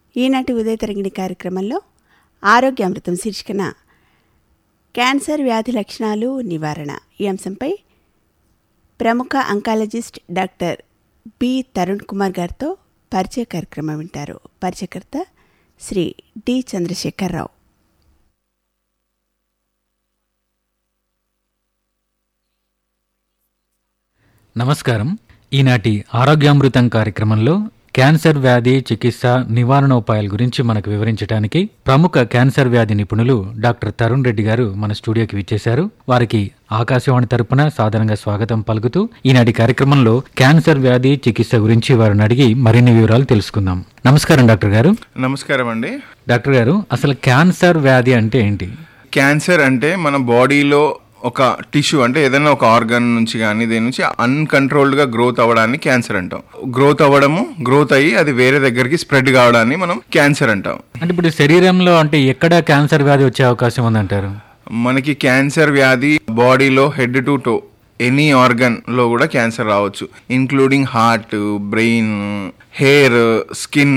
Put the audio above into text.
ఈనాటి ఉదయ తరగిణి కార్యక్రమంలో ఆరోగ్య అమృతం శీర్షికన క్యాన్సర్ వ్యాధి లక్షణాలు నివారణ ఈ అంశంపై ప్రముఖ oncologist doctor B Tarun Kumar గారితో పరిచయ కార్యక్రమం వింటారు పరిచయకర్త శ్రీ డి చంద్రశేఖరరావు నమస్కారం ఈనాటి ఆరోగ్యామృతం కార్యక్రమంలో క్యాన్సర్ వ్యాధి చికిత్స నివారణోపాయాల గురించి మనకు వివరించడానికి ప్రముఖ క్యాన్సర్ వ్యాధి నిపుణులు డాక్టర్ తరుణ్ రెడ్డి గారు మన స్టూడియోకి విచ్చేశారు వారికి ఆకాశవాణి తరపున సాధారణంగా స్వాగతం పలుకుతూ ఈనాటి కార్యక్రమంలో క్యాన్సర్ వ్యాధి చికిత్స గురించి వారిని అడిగి మరిన్ని వివరాలు తెలుసుకుందాం నమస్కారం డాక్టర్ గారు నమస్కారం అండి డాక్టర్ గారు అసలు క్యాన్సర్ వ్యాధి అంటే ఏంటి క్యాన్సర్ అంటే మన బాడీలో ఒక టిష్యూ అంటే ఏదైనా ఒక ఆర్గన్ నుంచి కానీ దేని నుంచి అన్కంట్రోల్డ్గా గ్రోత్ అవ్వడాన్ని క్యాన్సర్ అంటాం గ్రోత్ అవ్వడము గ్రోత్ అయ్యి అది వేరే దగ్గరికి స్ప్రెడ్ కావడాన్ని మనం క్యాన్సర్ అంటాం అంటే ఇప్పుడు శరీరంలో అంటే ఎక్కడ క్యాన్సర్ వ్యాధి వచ్చే అవకాశం ఉందంటారు మనకి క్యాన్సర్ వ్యాధి బాడీలో head to toe any organ లో కూడా క్యాన్సర్ రావచ్చు including heart brain hair skin